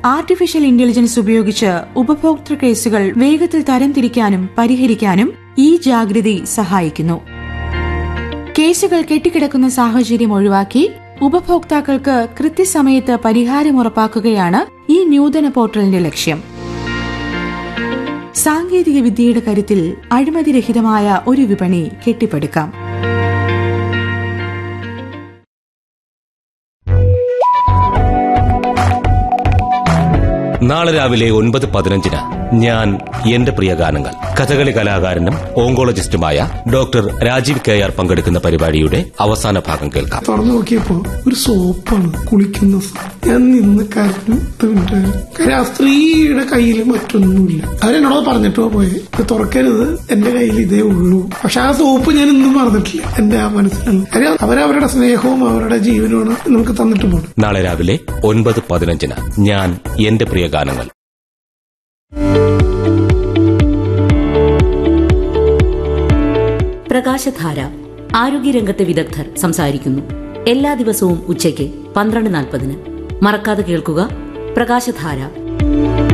Artificial intelligence ഉപയോഗിച്ച് ഉപഭോക്തൃ കേസുകൾ വേഗത്തിൽ തരംതിരിക്കാനും പരിഹരിക്കാനും ഈ ജാഗ്രതി സഹായിക്കുന്നു കേസുകൾ കെട്ടിക്കിടക്കുന്ന സാഹചര്യം ഒഴിവാക്കി ഉപഭോക്താക്കൾക്ക് കൃത്യസമയത്ത് പരിഹാരം ഉറപ്പാക്കുകയാണ് ഈ നൂതന പോർട്ടലിന്റെ ലക്ഷ്യം സാങ്കേതിക വിദ്യയുടെ കരുത്തിൽ അഴിമതിരഹിതമായ ഒരു വിപണി കെട്ടിപ്പടുക്കാം നാളെ രാവിലെ ഒൻപത് പതിനഞ്ചിന് ഞാൻ എന്റെ പ്രിയ ഗാനങ്ങൾ കഥകളി കലാകാരനും ഓങ്കോളജിസ്റ്റുമായ ഡോക്ടർ രാജീവ് കെ ആർ പങ്കെടുക്കുന്ന പരിപാടിയുടെ അവസാന ഭാഗം കേൾക്കാം തുറന്നു നോക്കിയപ്പോ ഒരു സോപ്പാണ് കുളിക്കുന്ന സോപ്പ് ഞാൻ നിന്ന് കരഞ്ഞു പത്ത് മിനിറ്റ് ആയിരുന്നു. കാര്യം ആ സ്ത്രീയുടെ കയ്യിൽ മറ്റൊന്നുമില്ല അവരെന്നോട് പറഞ്ഞിട്ടോ പോയെ ഇത് തുറക്കരുത് എന്റെ കയ്യിൽ ഇതേ ഉള്ളൂ പക്ഷെ ആ സോപ്പ് ഞാൻ ഇന്നും മറന്നിട്ടില്ല എന്റെ ആ മനസ്സിലാണ് കാര്യം അവരവരുടെ സ്നേഹവും അവരുടെ ജീവനുമാണ് നമുക്ക് തന്നിട്ട് പോകുന്നത് നാളെ രാവിലെ ഒൻപത് പതിനഞ്ചിന് ഞാൻ എന്റെ പ്രിയ ഗാനങ്ങൾ പ്രകാശധാര ആരോഗ്യരംഗത്തെ വിദഗ്ധർ സംസാരിക്കുന്നു എല്ലാ ദിവസവും ഉച്ചയ്ക്ക് പന്ത്രണ്ട് നാൽപ്പതിന് മറക്കാതെ കേൾക്കുക പ്രകാശധാര